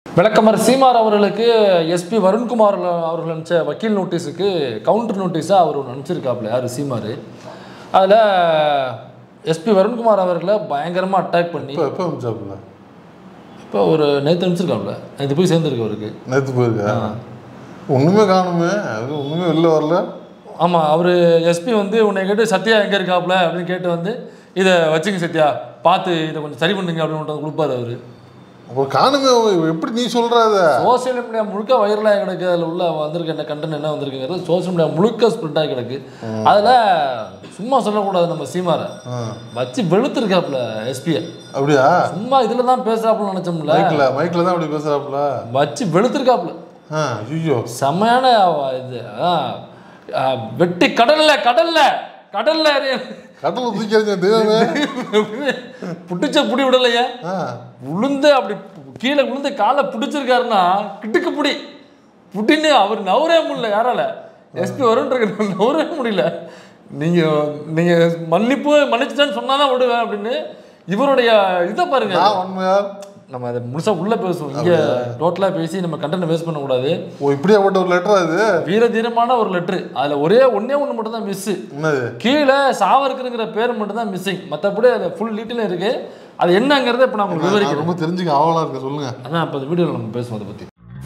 விளக்கமர் சீமார் அவர்களுக்கு எஸ்பி வருண்குமார் அவர்கள் அனுப்பிச்ச வக்கீல் நோட்டீஸுக்கு கவுண்டர் நோட்டீஸாக அவர் ஒன்று அனுப்பிச்சிருக்காப்புல யார் சீமார் அதில் எஸ்பி வருண்குமார் அவர்களை பயங்கரமாக அட்டாக் பண்ணி இப்போ எப்போ அமிச்சாப்புல இப்போ ஒரு நேற்று அனுப்பிச்சிருக்காப்புல நேற்று போய் சேர்ந்துருக்கு அவருக்கு நேற்று போயிருக்கா ஒன்றுமே காணுமே அது ஒன்றுமே வெளில வரல ஆமாம் அவர் எஸ்பி வந்து உன்னை கேட்டு சத்யா எங்கே இருக்காப்புல அப்படின்னு கேட்டு வந்து இதை வச்சுங்க சத்யா பார்த்து இதை கொஞ்சம் சரி பண்ணுங்க அப்படின்னு ஒன்று கொடுப்பாரு அவர் அப்புறம் காணுமே எப்படி நீ சொல்ற அத சோசியல் மீடியா முழுக்க வைரலாக கிடக்கு அதில் உள்ள வந்திருக்க என்ன கண்டென்ட் என்ன வந்திருக்குங்கிறது சோசியல் மீடியா முழுக்க ஸ்ப்ரெட் ஆகி கிடக்கு அதில் சும்மா சொல்லக்கூடாது நம்ம சீமாரை ஆ. வச்சு வெளுத்துருக்காப்புல எஸ்பியை அப்படியா சும்மா இதில் தான் பேசுறாப்புல நினச்சோம்ல மைக்கில் மைக்கில் தான் அப்படி பேசுறாப்புல வச்சு வெளுத்துருக்காப்புல ஆ ஐயோ செமையான இது ஆ, ஆ, வெட்டி கடல்ல கடல்ல கடல்ல எறிய- கடலை தூக்கி எறிஞ்ச தெய்வமே புடிச்ச புடி விடலையே ஆ விழுந்து அப்படி கீழே விழுந்து காலை பிடிச்சிருக்காருன்னா கிட்டுக்கு புடி புடின்னு அவர் நவரே முடியல யாரால எஸ்பி வரும்ன்ற நவரவே முடியல நீங்க நீங்க மன்னிப்பு மன்னிச்சுட்டேன்னு சொன்னாதான் விடுவேன் அப்படின்னு இவருடைய இதை பாருங்க நான் உண்மையா நம்ம அதை முழுசா உள்ள பேசுவோம் இங்க டோட்டலா பேசி நம்ம கண்டென்ட் வேஸ்ட் பண்ணக்கூடாது ஓ இப்படியாப்பட்ட ஒரு லெட்டரா இது வீரதீரமான ஒரு லெட்ரு அதுல ஒரே ஒண்ணே ஒண்ணு மட்டும் தான் மிஸ் என்னது கீழே சாவர்கருங்கிற பேர் மட்டும் தான் மிஸ்ஸிங் மற்றபடி அது ஃபுல் டீட்டெயிலும் இருக்கு அது என்னங்கிறத இப்போ நான் உங்களுக்கு நான் விவரிக்கிறேன் ரொம்ப தெரிஞ்சுக்க ஆவலா இருக்க சொல்லுங்க அதான் இப்போ இந்த வீடியோவில் நம்ம பேசுவோம் அதை பற்றி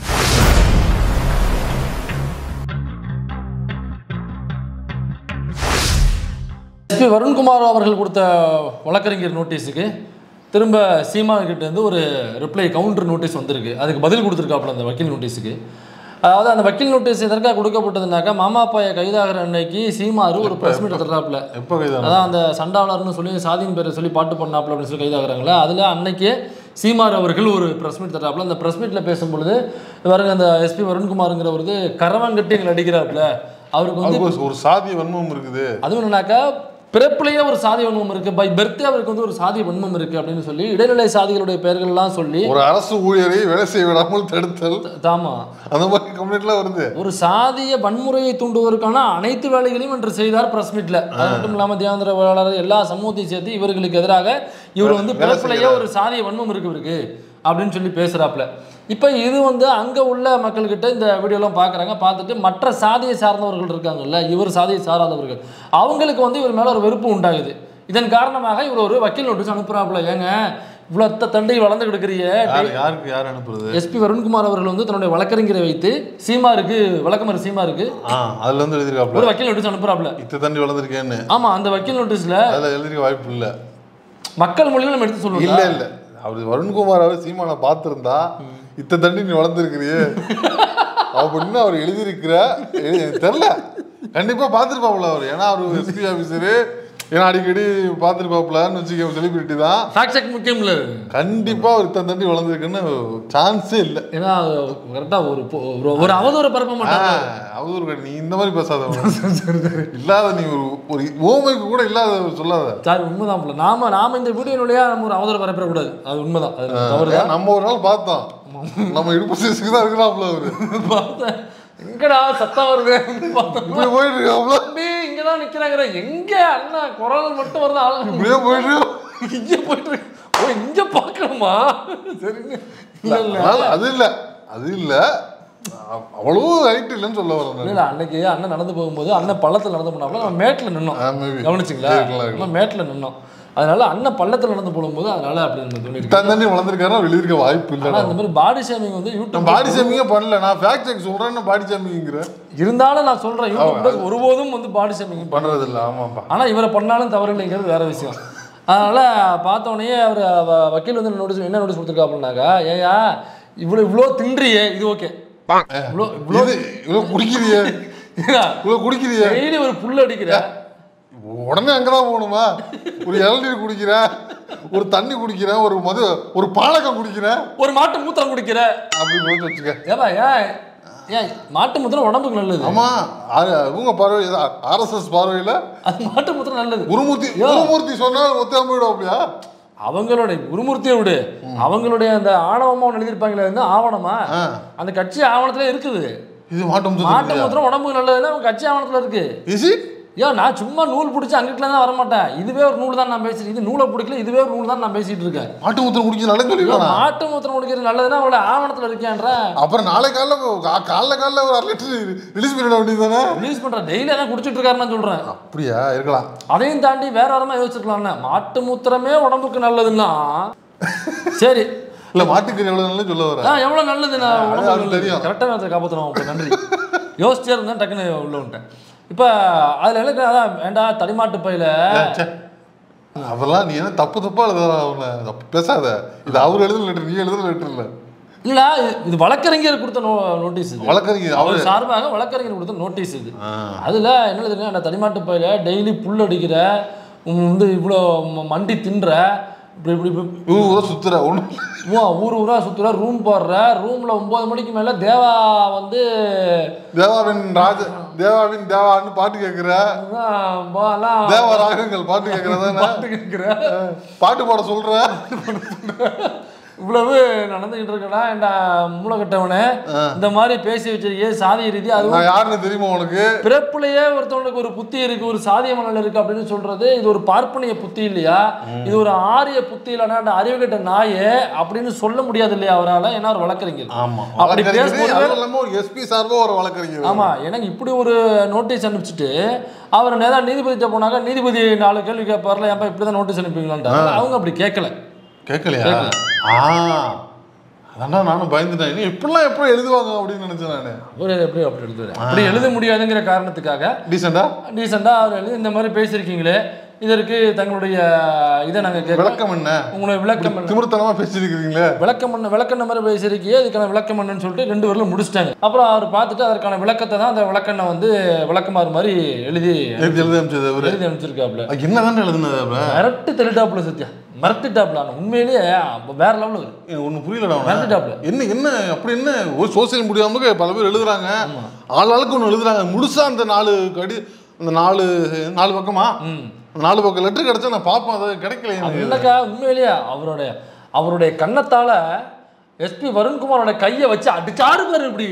எஸ்பி வருண்குமார் அவர்கள் கொடுத்த வழக்கறிஞர் நோட்டீஸுக்கு திரும்ப சீமா கிட்ட இருந்து ஒரு ரிப்ளை கவுண்டர் நோட்டீஸ் வந்திருக்கு அதுக்கு பதில் கொடுத்துருக்காப்புல அந்த வக்கீல் நோட்டீஸுக்கு அதாவது அந்த வக்கீல் நோட்டீஸ் எதற்காக கொடுக்கப்பட்டதுனாக்கா மாமா அப்பாய கைதாகிற அன்னைக்கு சீமாரு ஒரு ப்ரெஸ் மீட் தர்றாப்புல எப்போ கைதான அதான் அந்த சண்டாளர்னு சொல்லி சாதியின் பேரை சொல்லி பாட்டு பண்ணாப்புல அப்படின்னு சொல்லி கைதாகிறாங்களே அதில் அன்னைக்கே சீமார் அவர்கள் ஒரு ப்ரெஸ் மீட் தர்றாப்புல அந்த ப்ரெஸ் மீட்டில் பேசும்பொழுது பாருங்க அந்த எஸ்பி வருண்குமாருங்கிறவர் கரவங்கட்டி எங்களை அடிக்கிறாப்புல அவருக்கு வந்து அதுக்கு ஒரு சாதிய வன்மம் இருக்குது அதுவும் என்னன்னாக்கா பிறப்பிலேயே ஒரு சாதி வன்மம் இருக்கு பை பர்த்டே அவருக்கு வந்து ஒரு சாதி வன்மம் இருக்கு அப்படின்னு சொல்லி இடைநிலை சாதிகளுடைய பெயர்கள்லாம் சொல்லி ஒரு அரசு ஊழியரை வேலை செய்ய விடாமல் தடுத்தல் தாமா அந்த மாதிரி கம்ப்ளைண்ட்லாம் வருது ஒரு சாதிய வன்முறையை தூண்டுவதற்கான அனைத்து வேலைகளையும் இன்று செய்தார் பிரஸ் மீட்ல அது மட்டும் இல்லாம தியாந்திர வேளாளர் எல்லா சமூகத்தையும் சேர்த்து இவர்களுக்கு எதிராக இவர் வந்து வேலை பிறப்பிலேயே ஒரு சாதிய வன்மம் இருக்கு இவருக்கு அப்படின்னு சொல்லி பேசுறாப்புல இப்போ இது வந்து அங்க உள்ள மக்கள்கிட்ட இந்த வீடியோலாம் பார்க்குறாங்க பார்த்துட்டு மற்ற சாதியை சார்ந்தவர்கள் இருக்காங்கல்ல இவர் சாதியை சாராதவர்கள் அவங்களுக்கு வந்து இவர் மேல ஒரு வெறுப்பு உண்டாகுது இதன் காரணமாக இவர் ஒரு வக்கீல் நோட்டீஸ் அனுப்புறாப்புல ஏங்க இவ்வளோ தண்டை வளர்ந்து கிடக்குறிய யார் யாருக்கு யார் அனுப்புறது எஸ்பி வருண்குமார் அவர்கள் வந்து தன்னுடைய வழக்கறிஞரை வைத்து சீமாருக்கு வழக்கமர் சீமாருக்கு ஆ அதுல இருந்து எழுதிருக்காப்ல ஒரு வக்கீல் நோட்டீஸ் அனுப்புறாப்ல இத்த தண்டி வளர்ந்துருக்கேன்னு ஆமா அந்த வக்கீல் நோட்டீஸ்ல அதுல எழுதிருக்க வாய்ப்பு இல்ல மக்கள் மொழியில நம்ம எடுத்து இல்ல சொல்லணும் இல்ல அவர் வருண்குமார் அவர் சீமானை பார்த்திருந்தா இத்த தண்டி நீ வளர்ந்துருக்கிறியே அப்படின்னு அவர் எழுதியிருக்கிற எழுதி- எனக்கு தெரியல கண்டிப்பா பார்த்துருப்பாப்புல அவர் ஏன்னா அவர் எஸ்பி ஆஃபீஸரு ஏன்னா அடிக்கடி பார்த்துருப்பாப்புலன்னு வச்சுக்க செலிபிரிட்டி தான் ஃபேக்ட் செக் முக்கியம் இல்ல கண்டிப்பா அவர் இத்தனை தண்டி வளர்ந்துருக்குன்னு சான்ஸே இல்லை ஏன்னா கரெக்டா ஒரு பொ- ஒரு- ஒரு அவதூற பரப்ப மாட்டாங்க அவதூறு நீ இந்த மாதிரி பேசாத இல்லாத நீ ஒரு ஒரு ஓமைக்கு கூட இல்லாத சொல்லாத சார் உண்மைதான் போல நாம நாம இந்த வீடியோ வழியா நம்ம ஒரு அவதூற பரப்பக்கூடாது அது உண்மைதான் அது தவறுதான் ஏன் நம்ம ஒரு நாள் பார்த்தோம் நம்ம இடுப்பு சைஸுக்கு தான் இருக்கிறாப்ல அவரு பார்த்தேன் எங்கடா சத்தம் வருது பார்த்தோம். இப்படியே போயிட்டு இருக்காப்ல தம்பி இங்கதான் நிக்கிறாங்க எங்க அண்ணா குரல் மட்டும் வருது ஆள் இப்படியே போயிட்டு இருக்கா. இங்க போயிட்டு இருக்கு. ஓ இங்க பார்க்கணுமா சரிங்க இல்ல இல்ல அதனால அது இல்ல அது இல்ல அவ்- அவ்வளவு ஹைட் இல்லைன்னு சொல்ல வரேன் இல்ல, இல்ல அன்னைக்கு அண்ணன் நடந்து போகும்போது அண்ணன் பள்ளத்துல நடந்து போனாப்புல நம்ம மேட்ல நின்னோம் ஆ, maybe. கவனிச்சிங்களா இருக்கலாம், இருக்கலாம். நம்ம மேட்ல நின்னோம் அதனால அண்ணன் பள்ளத்துல நடந்து போகும்போது அதனால அப்படி நம்ம தோணிருக்கு தான் தண்ணி வளர்ந்துருக்காருன்னா வெளியிருக்க வாய்ப்பு ஆனா இல்லை இந்த மாதிரி பாடி ஷேமிங் வந்து நான் யூடியூப் பாடி ஷேமிங்கே பண்ணல நான் ஃபேக்ட் செக் சொல்றேன்னு பாடி ஷேமிங்கிறேன் இருந்தாலும் நான் சொல்றேன் யூடியூப்ல ஒருபோதும் வந்து பாடி ஷேமிங் பண்றது இல்ல ஆமாப்பா ஆனா இவரை பண்ணாலும் தவறு இல்லைங்கிறது வேற விஷயம் அதனால பார்த்த உடனே அவர் வ- வக்கீல் வந்து நோட்டீஸ் என்ன நோட்டீஸ் கொடுத்துருக்கா அப்படின்னாக்கா ஏயா இவ்வளோ இவ்வளோ தின்றியே இது ஓகே இவ்வளோ இவ்வளோ இது இவ்வளவு குடிக்கிறியே இவ்வளவு குடிக்கிறியே டெய்லி ஒரு புல் அடிக்கிற உடனே அங்கதான் போகணுமா ஒரு இளநீர் குடிக்கிறேன் ஒரு தண்ணி குடிக்கிறேன் ஒரு மது ஒரு பானகம் குடிக்கிறேன் ஒரு மாட்டு மூத்திரம் குடிக்கிற அப்படி போட்டு வச்சுக்க ஏப்பா ஏன் ஏன் மாட்டு மூத்திரம் உடம்புக்கு நல்லது ஆமா ஆ- இவங்க பார்வை ஆர்எஸ்எஸ் பார்வையில அது மாட்டு மூத்திரம் நல்லது குருமூர்த்தி யோ. குருமூர்த்தி சொன்னால் ஒத்தாம போயிடும் அப்படியா அவங்களுடைய குருமூர்த்தியை விடு அவங்களுடைய அந்த ஆணவமா ஒன்று எழுதியிருப்பாங்களே வந்து ஆவணமா ஆ. அந்த கட்சி ஆவணத்துல இருக்குது இது மாட்டம் மாட்டு மூத்திரம் உடம்புக்கு நல்லதுன்னா அவங்க கட்சி ஆவணத்துல இருக்கு இஸ் இட் ஏன் நான் சும்மா நூல் பிடிச்சி அங்கிட்டுல தான் வரமாட்டேன் இதுவே ஒரு நூல் தான் நான் பேசிட்டு இது நூலை பிடிக்கல இதுவே ஒரு நூல் தான் நான் பேசிட்டு இருக்கேன் மாட்டு ஊத்துற குடிச்சு நல்ல சொல்லிக்கலாம் மாட்டு மூத்திரம் குடிக்கிறது நல்லதுன்னா அவளை ஆவணத்துல இருக்கேன்ற அப்புறம் நாளை காலைல கா- காலைல காலைல ஒரு அரை லிட்டர் ரிலீஸ் பண்ணிட வேண்டியது தானே ரிலீஸ் பண்ற டெய்லி அதான் குடிச்சிட்டு இருக்காருன்னு நான் சொல்றேன் அப்படியா இருக்கலாம் அதையும் தாண்டி வேற வரமா யோசிச்சிருக்கலாம்ல மாட்டு மூத்திரமே உடம்புக்கு நல்லதுன்னா சரி இல்ல மாட்டுக்கறி எவ்வளவு நல்லது சொல்ல வர ஆ எவ்வளவு நல்லது நான் அது உடம்புக்கு அவருக்கு நல்லது. தெரியும். கரெக்டான நேரத்தை காப்பாற்றணும் அப்போ நன்றி யோசிச்சே இருந்தேன் டக்குன்னு உள்ள வந்துட்டேன் இப்போ அதில் எனக்கு அதான் வேண்டா தடிமாட்டு பையில ச்சே. அதெல்லாம் நீ என்ன தப்பு தப்பா எழுத அவனை தப்பு பேசாத இது அவர் எழுதுன லெட்டர் நீ எழுதுன லெட்டர் இல்ல இல்ல இது- இது வழக்கறிஞர் கொடுத்த நோ நோட்டீஸ் இது வழக்கறிஞர் அவர் அவர் சார்பாக வழக்கறிஞர் கொடுத்த நோட்டீஸ் இது ஆ. அதுல என்ன எழுதுங்க அந்த தடிமாட்டு பையில டெய்லி புல் அடிக்கிற உம் வந்து இவ்வளோ ம- மண்டி தின்ற இப்படி இப்படி இப்படி ஊர் ஊரா சுத்துற ஒண்ணு ஊ- ஊர் ஊரா சுத்துற ரூம் போடுற ரூம்ல ஒன்பது மணிக்கு மேல தேவா வந்து தேவாவின் ராஜ தேவாவின் தேவான்னு பாட்டு கேக்குற அஹ், போலாம் தேவ ராகங்கள் பாட்டு கேக்குறதானே பாட்டு கேட்குற பாட்டு பாட சொல்ற இவ்வளவு நடந்துகிட்டு இருக்கடா என்டா மூளை கட்டவனே இந்த மாதிரி பேசி வச்சிருக்கே சாதிய ரீதி அதுவும் நான் யாருன்னு தெரியுமா உனக்கு பிறப்புலயே ஒருத்தவனுக்கு ஒரு புத்தி இருக்கு ஒரு சாதிய மணல் இருக்கு அப்படின்னு சொல்றது இது ஒரு பார்ப்பனிய புத்தி இல்லையா இது ஒரு ஆரிய புத்தி இல்லைன்னா அந்த அறிவு கெட்ட நாயே அப்படின்னு சொல்ல முடியாது இல்லையா அவரால ஏன்னா அவர் வழக்கறிஞர் ஆமா அப்படி வழக்கறிஞர் பேசும்போது- அதுவும் இல்லாம ஒரு எஸ்பி சார்பா ஒரு வழக்கறிஞர் ஆமா எனக்கு இப்படி ஒரு நோட்டீஸ் அனுப்பிச்சிட்டு அவர் நேரா நீதிபதிட்ட போனாக்க நீதிபதி நாலு கேள்வி கேட்பார்ல ஏன்பா இப்படி தான் நோட்டீஸ் அனுப்புவீங்களான்ட்டு அவங்க அப்படி கேட்கல கேட்கலையா ஆ அதான்டா நானும் பயந்துட்டேன் இனி இப்படிலாம் எப்படி எழுதுவாங்க அப்படின்னு நினைச்சேன் நானு அவர் எப்படி அப்படி எழுதுவாரு அப்படி எழுத முடியாதுங்கிற காரணத்துக்காக டீசெண்டா டீசெண்டாக அவர் எழுதி இந்த மாதிரி பேசியிருக்கீங்களே இதற்கு தங்களுடைய இதை நாங்கள் கேட்கலாம் விளக்கம் என்ன உங்களுடைய விளக்கம் என்ன திமிர்த்தனமா பேசியிருக்கிறீங்களே விளக்கம் பண்ண விளக்கண்ண மாதிரி பேசியிருக்கியே இதுக்கான விளக்கம் என்னன்னு சொல்லிட்டு ரெண்டு பேரில் முடிச்சிட்டாங்க அப்புறம் அவர் பார்த்துட்டு அதற்கான விளக்கத்தை தான் அந்த விளக்கண்ணை வந்து விளக்கமாறு மாதிரி எழுதி எழுதி எழுதி அனுப்பிச்சது அவரு எழுதி அனுப்பிச்சிருக்காப்புல அது என்னதான் எழுதுனது அவரு மிரட்டு தெளிட்டாப்புல சத்யா மிரட்டுட்டாப்புல ஆனால் உண்மையிலேயே அப்ப வேற லெவலில் எனக்கு ஒண்ணு புரியலடா அவன மிரட்டுட்டாப்புல என்ன என்ன அப்படி என்ன ஒரு சோசியல் மீடியாவுக்கு பல பேர் எழுதுறாங்க ஆளாளுக்கு ஒன்று எழுதுறாங்க முழுசா அந்த நாலு கடி அந்த நாலு நாலு பக்கமா ம் அந்த நாலு பக்கம் லெட்டர் கிடைச்சா நான் பார்ப்பேன் அது கிடைக்கல எனக்கு இல்லைக்கா உண்மையிலேயே அவருடைய அவருடைய கன்னத்தால எஸ்பி வருண்குமாரோட கையை வச்சு அடிச்சாரு பாரு இப்படி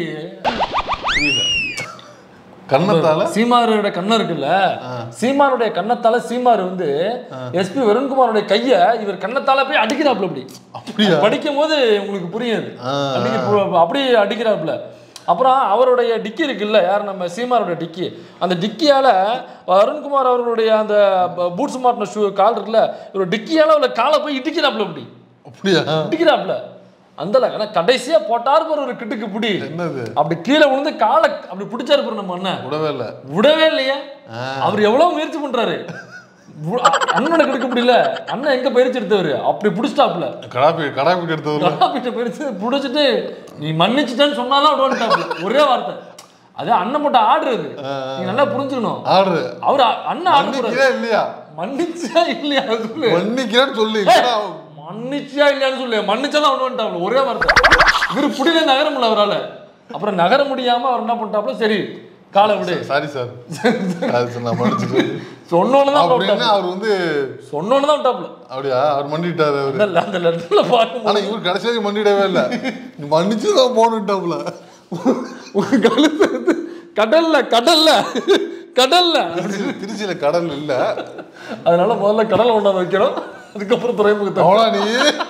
கன்னத்தால சீமாரோட கண்ணம் இருக்குல்ல சீமாருடைய கன்னத்தால சீமார் வந்து எஸ்பி வருண்குமாரோட கைய இவர் கன்னத்தால போய் அடிக்கிறாப்புல இப்படி அப்படியா படிக்கும் போது உங்களுக்கு புரியாது ஆ. அடிக்க அப்படியே அடிக்கிறாப்புல அப்புறம் அவருடைய டிக்கி இருக்குல்ல யார் நம்ம சீமாரோட டிக்கி அந்த டிக்கியால அருண்குமார் அவர்களுடைய அந்த பூட்ஸ் மாட்டின ஷூ கால் இருக்குல்ல இவர் டிக்கியால அவளை காலை போய் இடிக்கிறாப்புல இப்படி அப்படியா இடிக்கிறாப்புல அந்த ஆனா கடைசியா போட்டார் பாரு ஒரு கிட்டுக்கு பிடி என்னது அப்படி கீழே விழுந்து காலை அப்படி பிடிச்சாரு பாரு நம்ம அண்ணன் விடவே இல்லை விடவே இல்லையே அவர் எவ்வளவு முயற்சி பண்றாரு வு- அண்ணனுக்கு எடுக்க முடியல அண்ணன் எங்க பயிற்சி எடுத்தவர் அப்படி பிடிச்சிட்டாப்புல கடாப்பி கடாப்பி எடுத்தவர்ல கலாப்பிட்ட பயிற்சி பிடிச்சிட்டு நீ மன்னிச்சிட்டேன்னு சொன்னாதான் விடுவான்ட்டாப்புல ஒரே வார்த்தை அது அண்ணன் மட்டும் ஆடுறது நீ நல்லா புரிஞ்சுக்கணும் ஆர்டர் அவர் அ- அண்ணன் ஆடுறாரு மன்னிக்கிறே இல்லையா மன்னிச்சா இல்லையா அது சொல்லு மன்னிக்கிறேன்னு சொல்லு இல்லைன்னா மன்னிச்சியா இல்லையான்னு சொல்லு மன்னிச்சாதான் விடுவான்ட்டாப்புல ஒரே வார்த்தை இவர் புடியில நகர முடியல அவரால அப்புறம் நகர முடியாம அவர் என்ன பண்ணிட்டாப்புல சரி காலை விடு சாரி சார் அது நான் மன்னிச்சு சொன்னோன்னு தான் அப்படின்னு அவர் வந்து சொன்னோன்னு தான் விட்டாப்புல அப்படியா அவர் மன்னிட்டாரு அவரு அந்த அந்த லெட்டர்ல பார்க்கும்போது ஆனா இவர் கடைசி வரைக்கும் மன்னிடவே இல்லை நீ மன்னிச்சு தான் போனுட்டாப்ல உங்க கழுத்து வந்து கடல்ல கடல்ல கடல்ல திருச்சி- திருச்சியில கடல் இல்ல அதனால முதல்ல கடலை கொண்டாந்து வைக்கிறோம் அதுக்கப்புறம் துறைமுகத்தை அவனா நீ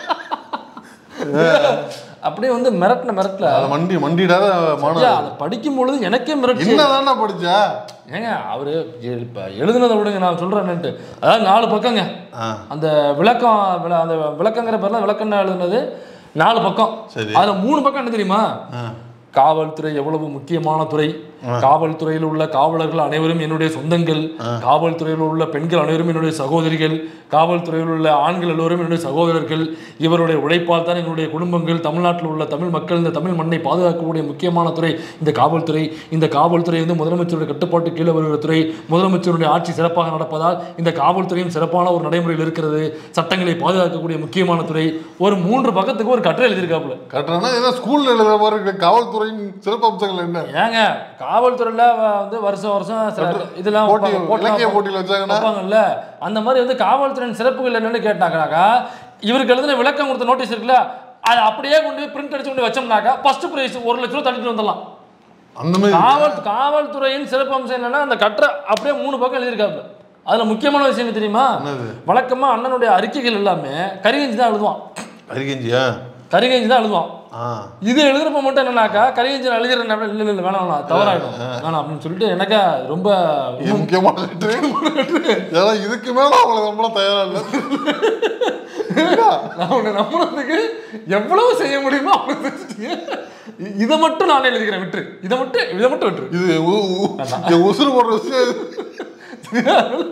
அப்படியே வந்து மிரட்டின மிரட்டல அதை மண்டி மண்டிடாத மாணவ அதை படிக்கும் பொழுது எனக்கே மிரட்சி என்னதான்டா படிச்ச ஏங்க அவரு இப்ப எழுதுனதை விடுங்க நான் சொல்றேன்னுட்டு அதாவது நாலு பக்கங்க ஆ. அந்த விளக்கம் விள- அந்த விளக்கங்கிற பேர்ல விளக்கம் எழுதுனது நாலு பக்கம் சரி. அதுல மூணு பக்கம் என்ன தெரியுமா ஆ. காவல்துறை எவ்வளவு முக்கியமான துறை காவல்துறையில் உள்ள காவலர்கள் அனைவரும் என்னுடைய சொந்தங்கள் காவல்துறையில் உள்ள பெண்கள் அனைவரும் என்னுடைய சகோதரிகள் காவல்துறையில் உள்ள ஆண்கள் எல்லோரும் என்னுடைய சகோதரர்கள் இவருடைய உழைப்பால் தான் எங்களுடைய குடும்பங்கள் தமிழ்நாட்டில் உள்ள தமிழ் மக்கள் இந்த தமிழ் மண்ணை பாதுகாக்கக்கூடிய முக்கியமான துறை இந்த காவல்துறை இந்த காவல்துறை வந்து முதலமைச்சருடைய கட்டுப்பாட்டு கீழே வருகிற துறை முதலமைச்சருடைய ஆட்சி சிறப்பாக நடப்பதால் இந்த காவல்துறையும் சிறப்பான ஒரு நடைமுறையில் இருக்கிறது சட்டங்களை பாதுகாக்கக்கூடிய முக்கியமான துறை ஒரு மூன்று பக்கத்துக்கு ஒரு கட்டுரை எழுதியிருக்காப்புல கட்டுறானா ஏதோ ஸ்கூல்ல எழுதுற மாதிரி இருக்கு காவல்துறையின் சிறப்பு அம்சங்கள் என்ன ஏங்க காவல்துறையில வ- வந்து வருஷம் வருஷம் சில இதெல்லாம் போட்டி வைப்பாங்க, போட்டி இலக்கிய வைப்பாங்க. போட்டியில் வச்சாங்கன்னா வைப்பாங்கல்ல அந்த மாதிரி வந்து காவல்துறையின் சிறப்புகள் என்னன்னு கேட்டாங்கனாக்கா இவருக்கு எழுதின விளக்கம் கொடுத்த நோட்டீஸ் இருக்குல்ல அதை அப்படியே கொண்டு போய் பிரிண்ட் அடிச்சு கொண்டு வச்சோம்னாக்கா ஃபர்ஸ்ட் பிரைஸ் ஒரு லட்ச ரூபா தள்ளிட்டு வந்துடலாம் அந்த மாதிரி காவல் காவல்துறையின் சிறப்பு அம்சம் என்னன்னா அந்த கட்டுரை அப்படியே மூணு பக்கம் எழுதியிருக்காப்புல அதுல முக்கியமான விஷயம் என்ன தெரியுமா என்னது வழக்கமா அண்ணனுடைய அறிக்கைகள் எல்லாமே கரிகஞ்சி தான் எழுதுவான் அரிகஞ்சியா கரிகஞ்சி தான் எழுதுவான் ஆ இது எழுதுறப்ப மட்டும் என்னன்னாக்கா கரிகஞ்சி எழுதுற நேரம் இல்ல இல்ல வேணாம் வேணாம் தவறாயிடும் வேணாம் அப்படின்னு சொல்லிட்டு எனக்கு ரொம்ப இது முக்கியமான லெட்டரு ஏன்னா இதுக்கு மேல அவங்கள நம்மளும் தயாரா இல்லை நான் உன்னை நம்புறதுக்கு எவ்வளவு செய்ய முடியுமோ அவ்வளவு செஞ்சுட்டீங்க இ- இதை மட்டும் நானே எழுதிக்கிறேன் விட்டுரு இதை மட்டும் இதை மட்டும் விட்டுரு இது உ- உ- என் உசுறு போடுற விஷயம் இது.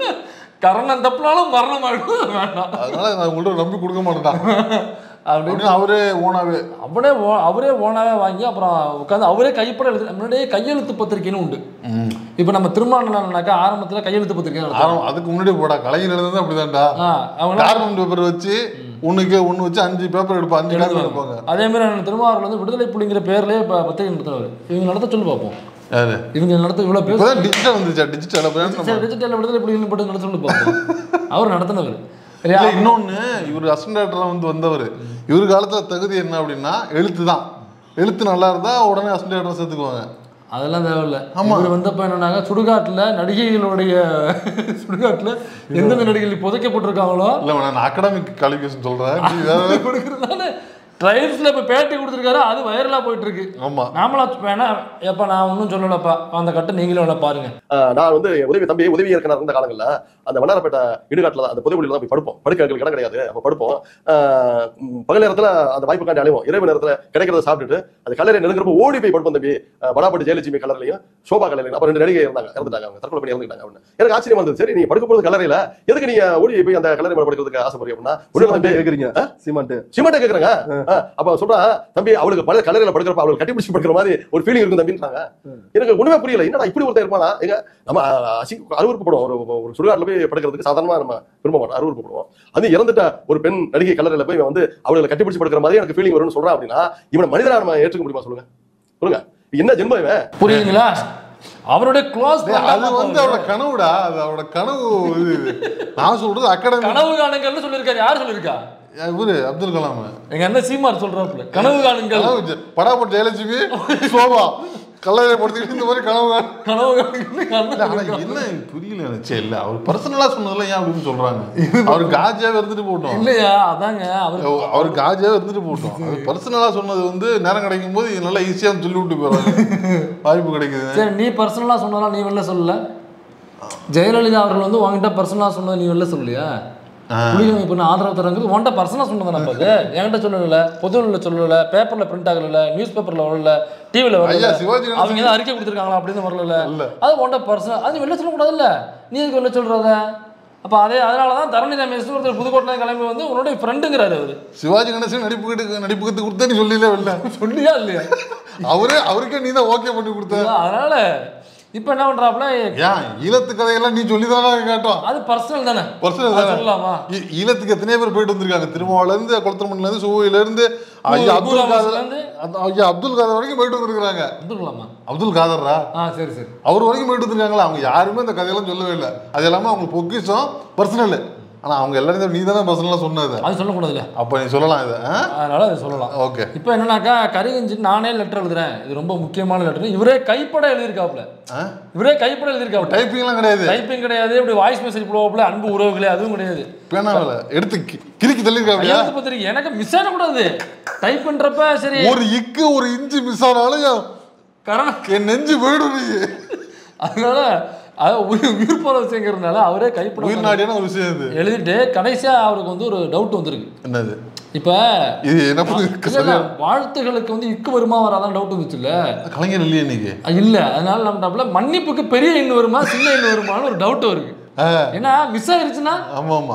கரணம் தப்புனாலும் மரணம் ஆயிடும் வேண்டாம் அதனால நான் உங்கள்ட்ட நம்பி கொடுக்க மாட்டேன் அப்படின்னு அப்படின்னு அவரே ஓனாவே அவனே ஓ- அவரே ஓனாவே வாங்கி அப்புறம் உட்காந்து அவரே கைப்பட எழுது முன்னாடியே கையெழுத்து பத்திரிக்கைன்னு உண்டு இப்போ நம்ம திருமணம்னாக்கா ஆரம்பத்தில் கையெழுத்து பத்திரிக்கை நடத்தும். ஆரம்பம் அதுக்கு முன்னாடி போடா கலைஞர் எழுதுனது அப்படிதான்டா ஆ அவங்க கார்பன் பேப்பர் வச்சு ஒண்ணுக்கு ஒண்ணு வச்சு அஞ்சு பேப்பர் எடுப்பா அஞ்சு பேப்பர் எடுப்பாங்க அதே மாதிரி நான் திருமாவூர் வந்து விடுதலை புலிங்கிற பேர்லயே இப்போ பத்திரிகை நடத்துறவர் இவங்க நடத்த சொல்லி பார்ப்போம் யாரு இவங்க நடத்த இவ்வளோ பேர் இப்பதான் டிஜிட்டல் வந்துச்சா டிஜிட்டல் அப்ப சரி டிஜிட்டல் விடுதலை புலிகள் போட்டு நடத்த சொல்லி பார்ப்போம் அவர் நடத்தினவர் இல்ல இன்னொன்னு இவர் அசிஸ்டன்ட் வந்து வந்தவர் இவர் காலத்துல தகுதி என்ன அப்படின்னா எழுத்து தான் எழுத்து நல்லா இருந்தா உடனே அசிஸ்டன்ட் சேர்த்துக்குவாங்க அதெல்லாம் தேவையில்ல ஆமா. இவர் வந்தப்ப என்னன்னாங்க சுடுகாட்டுல நடிகைகளுடைய சுடுகாட்டுல எந்தெந்த நடிகைகள் புதைக்கப்பட்டிருக்காங்களோ இல்ல நான் அகாடமிக் குவாலிஃபிகேஷன் சொல்றேன் நீ வேற கொடுக்குறதுனால ட்ரைல்ஸ்ல இப்ப பேட்டி கொடுத்துருக்காரு அது வைரலா போயிட்டு இருக்கு ஆமா நாமளா வேணா எப்ப நான் ஒன்றும் சொல்லலப்பா அந்த கட்டை நீங்களும் வேணா பாருங்க ஆஹ் நான் வந்து உதவி தம்பி உதவி இயக்குனர் இருந்த காலங்கள்ல அந்த வண்ணாரப்பேட்டை இடுகாட்டில் அந்த புதைக்குழியில தான் போய் படுப்போம் படுக்க எங்களுக்கு இடம் கிடையாது அப்போ படுப்போம் ஆஹ் உம் பகல் நேரத்துல அந்த வாய்ப்பு காண்டி அலைவோம் இரவு நேரத்துல கிடைக்கிறத சாப்பிட்டுட்டு அந்த கல்லறை நெருங்குறப்ப ஓடி போய் படுப்போம் தம்பி ஆஹ் படாப்பட்டு ஜெயலட்சுமி கலர்லையும் சோபா கலர்லையும் அப்ப ரெண்டு நடிகை இருந்தாங்க இறந்துட்டாங்க அவங்க தற்கொலை பண்ணி இறந்துட்டாங்க அப்படின்னு எனக்கு ஆச்சரியமா இருந்தது சரி நீ படுக்க போறது கல்லறையில எதுக்கு நீங்க ஓடி போய் அந்த கல்லறை மேல படுக்கிறதுக்கு ஆசைப்படுறீங்க அப்படின்னா ஒண்ணு தம்பி கேக்குறீங்க சிமெண்ட் சிமெண்ட் கேக்குறாங்க அப்ப சொல்றா தம்பி அவளுக்கு பழைய கல்லறையில படுக்கிறப்ப அவளுக்கு கட்டிப்பிடிச்சு படுக்கிற மாதிரி ஒரு ஃபீலிங் இருக்கும் தம்பின்றாங்க எனக்கு ஒண்ணுமே புரியல என்னடா இப்படி ஒருத்தர் இருப்பானா எங்க நம்ம அசிங்க அருவருப்படுவோம் ஒரு ஒரு சுடுகாட்டுல போய் படுக்கிறதுக்கு சாதாரணமா நம்ம விரும்ப மாட்டோம் அருவருப்படுவோம் அது இறந்துட்ட ஒரு பெண் நடிகை கல்லறையில போய் இவன் வந்து அவளை கட்டிப்பிடிச்சு படுக்கிற மாதிரி எனக்கு ஃபீலிங் வரும்னு சொல்றான் அப்படின்னா இவனை மனிதனா நம்ம ஏற்றுக்க முடியுமா சொல்லுங்க சொல்லுங்க என்ன ஜென்மம் இவன் புரியுதுங்களா அவருடைய க்ளோஸ் டேய், அது வந்து அவரோட கனவுடா அது அவரோட கனவு இது நான் சொல்றது அகாடமி கனவு காணுங்கள்னு சொல்லியிருக்காரு யார் சொல்லியிருக்கா இவரு அப்துல் கலாம் எங்க அண்ணன் சீமார் சொல்றாப்புல கனவு காணுங்கள் கனவு ஜெ- படாபட் ஜெயலட்சுமி சோபா கல்லறை படுத்துக்கிட்டு இந்த மாதிரி கனவு காண கனவு காணுங்கள்னு எங்க அண்ணன் இல்ல, ஆனா என்ன புரியல எனக்கு சரி இல்ல அவர் பர்சனலா சொன்னதுல ஏன் அப்படின்னு சொல்றாங்க அவர் காஜியாவே இருந்துட்டு போட்டோம் இல்லையா அதாங்க அவர் அவர் காஜியாவே இருந்துட்டு போட்டோம் அது பர்சனலா சொன்னது வந்து நேரம் கிடைக்கும் போது இது நல்லா ஈஸியா சொல்லி விட்டு போறாங்க வாய்ப்பு கிடைக்குது சரி நீ பர்சனலா சொன்னதெல்லாம் நீ வெளில சொல்லல ஜெயலலிதா அவர்கள் வந்து உன்கிட்ட பர்சனலா சொன்னது நீ வெளில சொல்லலையா புலிகள் இப்போ நான் ஆதரவு தரங்கிறது உன்கிட்ட பர்சனலா சொன்னது நம்ம அது என்கிட்ட சொல்லல பொதுவில் சொல்லல பேப்பர்ல பிரிண்ட் ஆகல நியூஸ் பேப்பர்ல வரல டிவில வரல ஐயா சிவாஜி கணேசன் அவங்க ஏதாவது அறிக்கை கொடுத்துருக்காங்களா அப்படின்னு வரல இல்ல. அது உன்கிட்ட பர்சனல் அது நீ வெளில சொல்லக்கூடாதுல்ல நீ எதுக்கு வெளில சொல்றத அப்ப அதே அதனால தான் தரணி ரமேஷ் ஒருத்தர் புதுக்கோட்டை கிளம்பி வந்து உன்னுடைய ஃப்ரெண்டுங்கிறாரு அவரு சிவாஜி கணேசன் நடிப்பு கட்டு நடிப்பு கத்து கொடுத்தா நீ சொல்லல வெளில சொல்லியா இல்லையா அவரே அவருக்கே நீ தான் ஓகே பண்ணி கொடுத்த அதனால இப்போ என்ன பண்றாப்புல ஏன் ஈழத்து கதையெல்லாம் நீ சொல்லி தானே கேட்டோம் அது பர்சனல் தானே பர்சனல் அது சொல்லலாமா ஈ- ஈழத்துக்கு எத்தனையோ பேர் போயிட்டு வந்திருக்காங்க திருமாவில இருந்து குளத்தூர்மண்ணில இருந்து சுவையில இருந்து ஐயா அப்துல் காதர் பூராமஸ்லேருந்து அந்த ஐயா அப்துல் காதர் வரைக்கும் போயிட்டு வந்திருக்காங்க வந்துடலாமா அப்துல் காதர்ரா ஆ சரி சரி அவர் வரைக்கும் போயிட்டு வந்திருக்காங்களா அவங்க யாருமே இந்த கதையெல்லாம் சொல்லவே இல்லை அது எல்லாமே அவங்க பொக்கிஷம் பர்சனல் ஆனா அவங்க எல்லாரும் நீ தானே பர்சனலா சொன்னது அது சொல்லக்கூடாதுல்ல அப்ப நீ சொல்லலாம் இதை அதனால அது சொல்லலாம் ஓகே இப்போ என்னன்னாக்கா கரிகஞ்சி நானே லெட்டர் எழுதுறேன் இது ரொம்ப முக்கியமான லெட்டர் இவரே கைப்பட எழுதியிருக்காப்புல இவரே கைப்பட எழுதியிருக்காப்புல டைப்பிங்லாம் கிடையாது டைப்பிங் கிடையாது இப்படி வாய்ஸ் மெசேஜ் போடுவாப்புல அன்பு உறவுகளே அதுவும் கிடையாது பேனாவில் எடுத்து கி- கிறுக்கி தள்ளிருக்காப்லையா கையெழுத்து பத்திரிக்கை எனக்கு மிஸ் ஆகக்கூடாது டைப் பண்றப்ப சரி ஒரு இக்கு ஒரு இன்ச்சு மிஸ் ஆனாலும் என் கரணம் என் நெஞ்சு போயிடும் நீ அதனால அது உயிர் உயிர் போல விஷயங்கிறதுனால அவரே கைப்பட உயிர் நாடியான ஒரு விஷயம் இது எழுதிட்டு கடைசியா அவருக்கு வந்து ஒரு டவுட் வந்திருக்கு என்னது இப்போ இது என்ன பண்ணு- இல்ல, இல்ல, வாழ்த்துகளுக்கு வந்து இக்கு வருமா வராதான் டவுட் வந்துச்சுல்ல கலைஞர் இல்லையே இன்னைக்கு இல்ல அதனால நம்ம மன்னிப்புக்கு பெரிய எண் வருமா சின்ன எண் வருமான்னு ஒரு டவுட் இருக்கு ஆ, ஏன்னா மிஸ் ஆயிருச்சுன்னா ஆமா ஆமா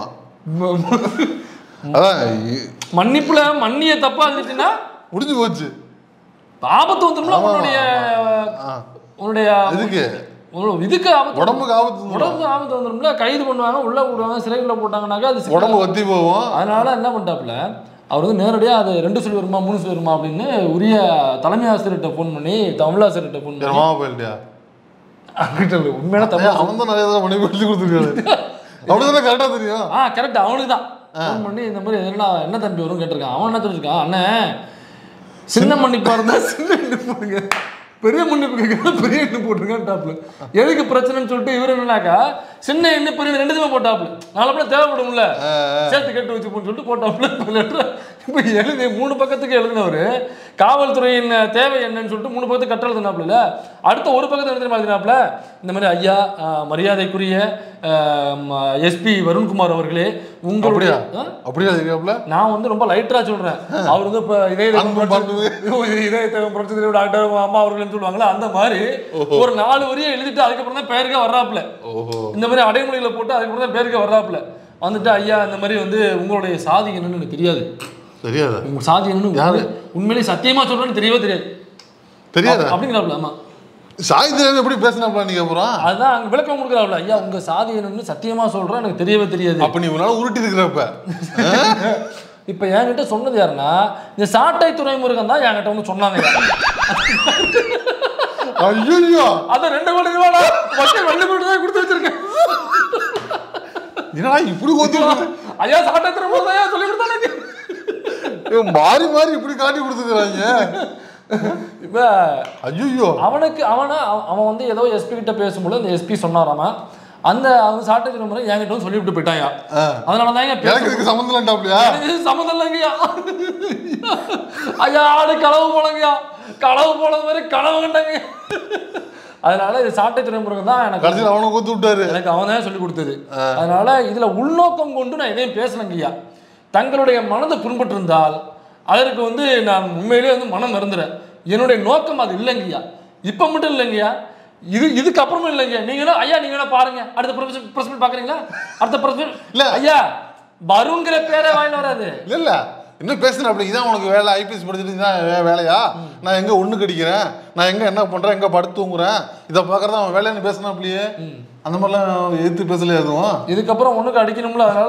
அதான் இ- மன்னிப்புல மன்னிய தப்பா இருந்துச்சுன்னா முடிஞ்சு போச்சு ஆபத்து வந்துரும்ல ஆமா, உன்னுடைய ஆ. உன்னுடைய எதுக்கு உன்னோட இதுக்கு ஆபத்து உடம்புக்கு ஆபத்து வந்துரும். உடம்புக்கு ஆபத்து வந்துரும்ல கைது பண்ணுவாங்க உள்ள போடுவாங்க சிறைக்குள்ள போட்டாங்கன்னாக்கா அது சிக்கல். உடம்பு வத்தி போகும் அதனால என்ன பண்ணிட்டாப்புல அவர் வந்து நேரடியாக அது ரெண்டு சொல்லி வருமா மூணு சொல்லி வருமா அப்படின்னு உரிய தலைமை ஆசிரியர்கிட்ட ஃபோன் பண்ணி தமிழாசிரியர்கிட்ட ஃபோன் என் பண்ணி மாமா போயிட்டியா அங்கிட்ட இல்ல, உண்மையான தமிழ் அவன் தான் நிறைய தடவை மனைவி எழுதி கொடுத்துருக்காரு அப்படிதானே கரெக்டா தெரியும் ஆ கரெக்ட் அவனுக்கு தான் ஃபோன் பண்ணி இந்த மாதிரி என்ன என்ன தம்பி வரும்னு கேட்டிருக்கான் அவன் என்ன சொல்லியிருக்கான் அண்ணே சின்ன மன்னிப்பா இருந்தா சின்ன மன்னிப்பு கொடுங்க பெரிய மன்னிப்பு கேட்கறது பெரிய எண்ணு போட்டிருக்கான்டாப்ல எதுக்கு பிரச்சனைன்னு சொல்லிட்டு இவர் என்னன்னாக்கா சின்ன எண்ணு பெரிய ரெண்டுத்துமே போட்டாப்ல நாளப்பட தேவைப்படும்ல சேர்த்து கேட்டு வச்சுப்போன்னு சொல்லிட்டு போட்டாப்ல லெட்டர் இப்போ எழுதி மூணு பக்கத்துக்கு எழுதினவர் காவல்துறையின் தேவை என்னன்னு சொல்லிட்டு மூணு பக்கத்துக்கு கட்ட எழுதினாப்ல அடுத்த ஒரு பக்கத்தை எழுதின எழுதினாப்ல இந்த மாதிரி ஐயா ஆஹ், மரியாதைக்குரிய எஸ்பி வருண்குமார் அவர்களே உங்களுடைய அப்படியா ஆ? அப்படியா இருக்காப்ல நான் வந்து ரொம்ப லைட்டரா சொல்றேன் அவர் வந்து இப்ப இதய அன்பு பண்பு. இதய பிரச்சனை டாக்டர் அம்மா அவர்கள்னு சொல்லுவாங்கல்ல அந்த மாதிரி ஒரு நாலு வரியை எழுதிட்டு அதுக்கப்புறம் தான் பேருக்கே வர்றாப்புல ஓஹோ இந்த மாதிரி அடைமொழிகளை போட்டு அதுக்கப்புறம் தான் பேருக்கே வர்றாப்புல வந்துட்டு ஐயா இந்த மாதிரி வந்து உங்களுடைய சாதி என்னன்னு எனக்கு தெரியாது தெரியாதா உங்க சாதி என்னன்னு உண்மை- உண்மையிலேயே சத்தியமா சொல்றேன்னு தெரியவே தெரியாது தெரியாதா அப்படிங்கிறாப்ல ஆமா சாயந்தரம் எப்படி பேசினாப்ல நீங்க அப்புறம் அதுதான் அங்க விளக்கம் கொடுக்குறாப்ல ஐயா உங்க சாதி என்னன்னு சத்தியமா சொல்றேன் எனக்கு தெரியவே தெரியாது அப்ப நீ உன்னால உருட்டி இருக்கிறப்ப இப்ப என்கிட்ட சொன்னது யாருன்னா இந்த சாட்டை துறைமுருகன் தான் என்கிட்ட வந்து சொன்னாங்க ஐயோ அத ரெண்டு கோடி ரூபாடா மக்கள் ரெண்டு கோடி ரூபாய் கொடுத்து வச்சிருக்கேன் என்னடா இப்படி கொத்து ஐயா சாட்டை துறைமுருகன் தான் சொல்லி கொடுத்தானே இவன் மாறி மாறி இப்படி காட்டி கொடுத்துக்கிறாங்க இப்ப ஐயோ அவனுக்கு அவனை அவ- அவன் வந்து ஏதோ எஸ்பி கிட்ட பேசும்போது அந்த எஸ்பி சொன்னாராமா அந்த அவன் சாட்டை துறைமுருகன் என்கிட்ட வந்து சொல்லிவிட்டு போயிட்டாயா அதனால தான் எனக்கு இதுக்கு சம்மந்தம் இல்லைண்டாப்லையா எனக்கு சம்மந்தம் இல்லைங்கய்யா ஐயா ஆடு களவு போலங்கய்யா களவு போனது மாதிரி கனவு கண்டங்க அதனால இது சாட்டை துறைமுருகன் தான் எனக்கு கடைசியில் அவனை கொத்து விட்டாரு எனக்கு அவன் தான் சொல்லி கொடுத்தது அதனால இதுல உள்நோக்கம் கொண்டு நான் எதையும் பேசலங்கய்யா தங்களுடைய மனதை புண்பட்டிருந்தால் அதற்கு வந்து நான் உண்மையிலேயே வந்து மனம் மறந்துறேன் என்னுடைய நோக்கம் அது இல்லைங்கய்யா இப்போ மட்டும் இல்லைங்கய்யா இது இதுக்கு அப்புறமும் இல்லைங்க நீங்க வேணா- ஐயா நீங்க வேணா பாருங்க அடுத்த ப்ரொஃபஷன் பிரஸ் பாக்குறீங்களா அடுத்த பிரஸ் இல்ல. ஐயா வருங்கிற பேரே வாயில வராது இல்ல இல்ல என்ன பேசுன அப்படி இதான் உனக்கு வேலை ஐபிஎஸ் படிச்சுட்டு இதான் வே- வேலையா நான் எங்க ஒண்ணு கடிக்கிறேன் நான் எங்க என்ன பண்றேன் எங்க படுத்து தூங்குறேன் இதை பாக்குறதா அவன் வேலைன்னு பேசினா அப்படியே அந்த மாதிரிலாம் எதிர்த்து பேசல எதுவும் இதுக்கப்புறம் ஒண்ணுக்கு அடிக்கணும்ல அதனால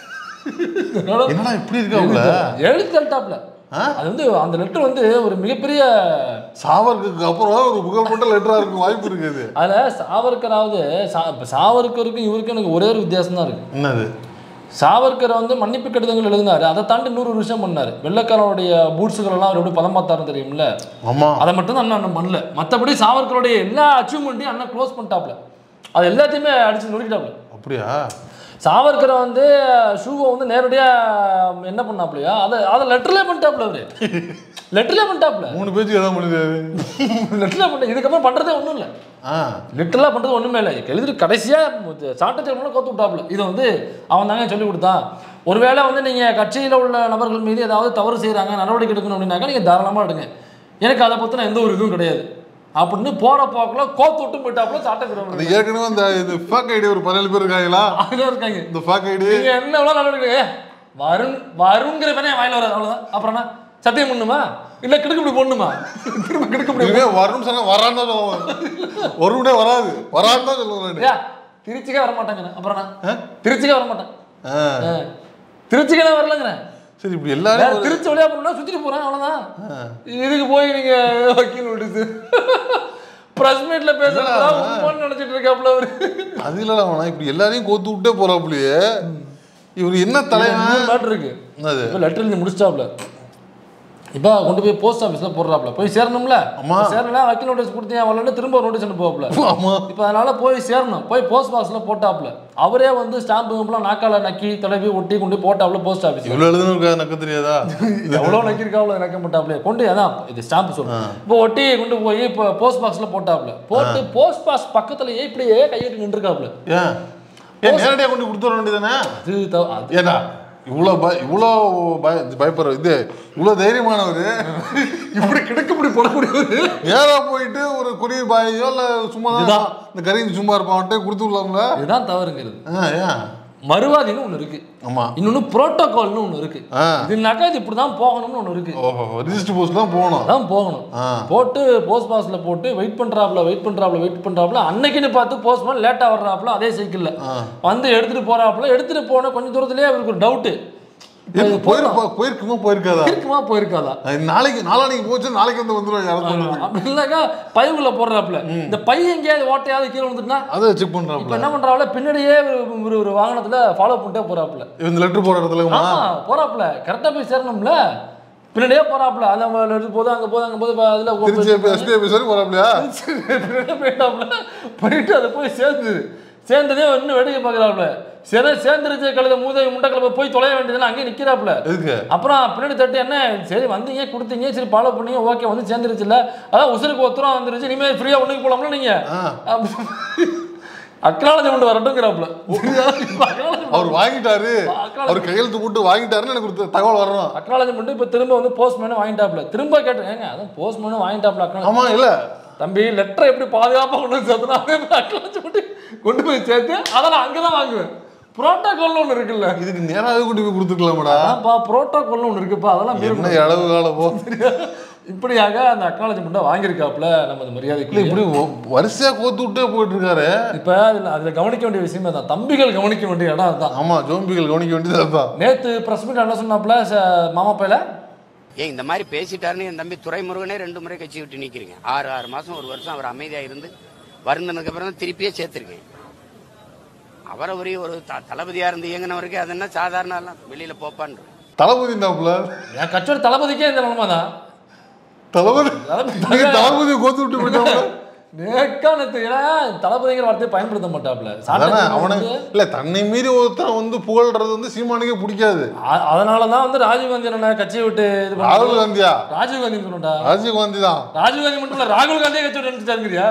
அதனால என்னடா இப்படி இருக்காப்ல எழுத்து தள்ளிட்டாப்ல ஆ? அது வந்து அந்த லெட்டர் வந்து ஒரு மிகப்பெரிய சாவருக்கு அப்புறம் ஒரு புகழ்பட்ட லெட்டரா இருக்கும் வாய்ப்பு இருக்குது அதில் சாவர்கராவது சா இப்போ சாவர்கருக்கும் இவருக்கும் எனக்கு ஒரே ஒரு வித்தியாசம் தான் இருக்கு என்னது சாவர்கர் வந்து மன்னிப்பு கடிதங்கள் எழுதினாரு அதை தாண்டி இன்னொரு ஒரு விஷயம் பண்ணாரு வெள்ளைக்காரனுடைய பூட்ஸுகள் எல்லாம் அவர் எப்படி பதம் பார்த்தாரு தெரியும்ல ஆமா அதை மட்டும் தான் அண்ணன் அண்ணன் பண்ணல மற்றபடி சாவர்கருடைய எல்லா அச்சீவ்மெண்ட்டையும் அண்ணன் க்ளோஸ் பண்ணிட்டாப்ல அது எல்லாத்தையுமே அடிச்சு நொறுக்கிட்டாப்ல அப்படியா சாவர்கரை வந்து ஷூவை வந்து நேரடியாக என்ன பண்ணாப்லையா அதை அதை லெட்டர்லேயே பண்ணிட்டாப்ல அவரு லெட்டர்லேயே பண்ணிட்டாப்ல மூணு பேஜ் எதாவது முடியாது லெட்டர்லேயே பண்ண இதுக்கப்புறம் பண்ணுறதே ஒன்றும் இல்லை ஆ லிட்டரலாக பண்ணுறது ஒன்றுமே இல்லை எழுதிட்டு கடைசியாக சாட்டச்சேர்மனை கோத்து விட்டாப்புல இதை வந்து அவன் தாங்க சொல்லி கொடுத்தான் ஒருவேளை வந்து நீங்கள் கட்சியில் உள்ள நபர்கள் மீது ஏதாவது தவறு செய்கிறாங்க நடவடிக்கை எடுக்கணும் அப்படின்னாக்கா நீங்கள் தாராளமாக எடுங்க எனக்கு அதை பற்றின எந்த ஒரு இதுவும் கிடையாது அப்படின்னு போகிற போக்கில் கோத்து விட்டு போயிட்டாப்புல அது சாட்டச்சேர்மன் ஏற்கனவே இந்த இது ஃபேக் ஐடி ஒரு பதினேழு பேர் இருக்காங்களா அதில் இருக்காங்க இந்த ஃபேக் ஐடி நீங்கள் என்ன எவ்வளோ நடவடிக்கை ஏ, வருண் வருங்கிற பேனே வாயில் வராது அவ்வளோதான் அப்புறம் என்ன சத்தியம் பண்ணுமா இல்லை கிடுக்குப்படி போடணுமா திரும்ப கிடுக்குப்படி இதுவே வரணும் சொன்னா வரான்னு தான் சொல்லுவாங்க வரும்னே வராது வரான்னு தான் சொல்லுவாங்க ஏ திருச்சிக்கே வர மாட்டாங்க அப்புறம் என்ன திருச்சிக்கே வர மாட்டேன் ஆ. ஆ. திருச்சிக்கு நான் வரலங்கிறேன் சரி இப்படி வேற எல்லாரும் திருச்சி வழியா போனா சுத்திட்டு போறேன் அவ்வளவுதான் இதுக்கு போய் நீங்க வக்கீல் நோட்டீஸ் பிரஸ் மீட்ல பேசுறதா உண்மைன்னு நினைச்சிட்டு இருக்காப்ல அவரு அது இல்லடா அவனா இப்படி எல்லாரையும் கோத்து விட்டே போறாப்புலயே இவர் என்ன தலைவன் மூணு மேட்ரு இருக்கு என்னது இப்போ லெட்டர் எழுதி முடிச்சிட்டாப்ல இப்போ கொண்டு போய் போஸ்ட் ஆஃபீஸில் போடுறாப்ல போய் சேரணும்ல ஆமா. சேரலாம் வக்கீல் நோட்டீஸ் கொடுத்தீங்க வரலன்னு திரும்ப ஒரு நோட்டீஸ் அனுப்புவாப்ல ஆமா இப்போ அதனால போய் சேரணும் போய் போஸ்ட் பாக்ஸில் போட்டாப்ல அவரே வந்து ஸ்டாம்பு கிம்பெல்லாம் நாக்கால நக்கி தடவி ஒட்டி கொண்டு போய் போட்டாப்ல போஸ்ட் ஆஃபீஸ் இவ்வளவு எழுதுன்னு இருக்கா எனக்கு தெரியாதா எவ்வளோ நக்கிருக்காவில் நக்க மாட்டாப்ல கொண்டு அதான் இது ஸ்டாம்ப் சொல்லு இப்போ ஒட்டி கொண்டு போய் இப்போ போஸ்ட் பாக்ஸில் போட்டாப்ல போட்டு போஸ்ட் பாக்ஸ் பக்கத்துலயே இப்படியே கையெட்டு நின்றுருக்காப்ல ஏன் ஏன் நேரடியா கொண்டு கொடுத்துட வேண்டியதானே அது த- அது ஏடா இவ்வளோ பய இவ்வளோ பய பயப்படுற இது இவ்வளோ தைரியமானவர் இப்படி கிடக்கு இப்படி போடக்கூடியது நேரா போயிட்டு ஒரு கொரியர் பாயோ இல்லை சும்மா தான் இதுதான். இந்த கறி சும்மா இருப்பான்ட்டு கொடுத்து விடலாம்ல இதுதான் தவறுங்கிறது ஆ ஏன் மறுவாதின்னு ஒன்று இருக்கு ஆமா இன்னொன்று புரோட்டோகால்னு ஒன்று இருக்கு ஆ இதுனாக்கா இது இப்படி தான் போகணும்னு ஒன்று இருக்கு ஓஹோ ரிஜிஸ்டர் போஸ்ட் தான் போகணும் அதான் போகணும் ஆ போட்டு போஸ்ட் பாக்ஸில் போட்டு வெயிட் பண்ணுறாப்புல வெயிட் பண்ணுறாப்புல வெயிட் பண்ணுறாப்புல அன்னைக்குன்னு பார்த்து போஸ்ட்மேன் லேட்டாக வர்றாப்புல அதே சைக்கிளில் ஆ. வந்து எடுத்துகிட்டு போகிறாப்புல எடுத்துகிட்டு போன கொஞ்சம் தூரத்துலேயே அவருக்கு ஒரு டவுட்டு எப்படி போயிருப்பா போயிருக்குமா போயிருக்காதா இருக்குமா போயிருக்காதா அது நாளைக்கு நாளானைக்கு போச்சு நாளைக்கு வந்து வந்துடும் யாரும் அப்படி இல்லைக்கா பைக்குள்ள போடுறாப்புல இந்த பை எங்கேயாவது ஓட்டையாவது கீழே வந்துட்டுனா அதை செக் இப்போ பண்றாப்ல என்ன பண்றாப்புல பின்னாடியே ஒரு- ஒரு ஒரு வாகனத்துல ஃபாலோ பண்ணிட்டே போறாப்புல இந்த லெட்டர் போற இடத்துலமா ஆமா போறாப்புல கரெக்டா போய் சேரணும்ல பின்னாடியே போறாப்புல அந்த அவன் எடுத்து போது அங்க போது அங்க போது ப- அதுல ஓ- திருச்சி எஸ்பி ஆஃபீஸ் வரைக்கும் போறாப்லையா பின்னாடியே போயிட்டாப்புல போயிட்டு அதை போய் சேர்ந்து சேர்ந்ததே இன்னும் வேடிக்கை பார்க்கறாப்புல சரி சேர்ந்துருச்சு கழுத மூதை முண்டக்கிழமை போய் தொலைய வேண்டியதுன்னு அங்கேயே நிக்கிறாப்புல எதுக்கு அப்புறம் பின்னாடி தட்டு என்ன சரி வந்தீங்க கொடுத்தீங்க சரி ஃபாலோ பண்ணீங்க ஓகே வந்து சேர்ந்துருச்சுல்ல அதான் உசுருக்கு ஒத்துரம் வந்துருச்சு இனிமேல் ஃப்ரீயாக ஒன்றுக்கு போகலாம்ல நீங்க ஆ. அக்னாலஜ்மெண்ட் வரட்டுங்கிறாப்புல அவர் வாங்கிட்டாரு அக்கா- அவர் கையெழுத்து போட்டு வாங்கிட்டாருன்னு எனக்கு ஒரு தகவல் வரணும் அக்னாலஜ்மெண்ட் இப்போ திரும்ப வந்து போஸ்ட்மேனும் வாங்கிட்டாப்புல திரும்ப கேட்டேன் ஏங்க அதான் போஸ்ட்மேனும் வாங்கிட்டாப்புல அக்னாலஜ் ஆமா இல்ல தம்பி லெட்டரை எப்படி பாதுகாப்பாக கொண்டு வந்து சேர்த்தனா அக்னாலஜ்மெண்ட் கொண்டு போய் சேர்த்து அதை நான் அங்கே தான் வாங்குவேன் புரோட்டோகால்னு ஒன்று இருக்குல்ல இதுக்கு நேராகவே கொண்டு போய் கொடுத்துக்கலாமடா அதான்ப்பா புரோட்டோகால்னு ஒன்று இருக்குப்பா அதெல்லாம் மீறி என்ன அளவு காலமோ இப்படியாக அந்த அக்னாலஜ்மெண்ட்டை வாங்கியிருக்காப்புல நம்ம அந்த இல்ல மரியாதைக்கு இப்படி ஒ- வரிசையா கோத்து விட்டே போயிட்டு இருக்காரு இப்போ அதில் அதில் கவனிக்க வேண்டிய விஷயமே தான் தம்பிகள் கவனிக்க வேண்டிய இடம் அதுதான் ஆமா ஜோம்பிகள் கவனிக்க வேண்டியது அதுதான் நேற்று ப்ரெஸ் மீட் என்ன சொன்னாப்புல ச- மாமா பையில ஏன் இந்த மாதிரி பேசிட்டாருன்னு என் தம்பி துரைமுருகனே ரெண்டு முறை கட்சி விட்டு நிக்கிறீங்க ஆறு ஆறு மாசம் ஒரு வருஷம் அவர் அமைதியா இருந்து வருந்தனதுக்கு அப்புறம் தான் திருப்பியே சேர்த்திருக்கேன் அவரை ஒரு ஒரு த- தளபதியா இருந்து இயங்கினவருக்கு அது என்ன சாதாரண எல்லாம் வெளியில போப்பான்னு தளபதி இருந்தாப்புல என் கட்சியோட தளபதிக்கே இந்த நிலைமை தான் தளபதி தளபதி நீங்க தளபதியை கோத்து விட்டு போயிட்டாப்புல நேக்கானத்து ஏன்னா தளபதிங்கிற வார்த்தையை பயன்படுத்த மாட்டாப்புல அதானே சாட்டை அவனை வந்து- இல்ல தன்னை மீறி ஒருத்தன் வந்து புகழ்றது வந்து சீமானுக்கே பிடிக்காது அ- அதனால தான் வந்து ராஜீவ் காந்தி என்ன கட்சியை விட்டு இது பண்ணாரு. ராகுல் காந்தியா ராஜீவ் காந்தி சொல்லணும்டா ராஜீவ் காந்தி தான் ராஜீவ் காந்தி மட்டும் இல்ல ராகுல் காந்தியே கட்சி விட்டு நினைச்சிட்டாருங்கிறியா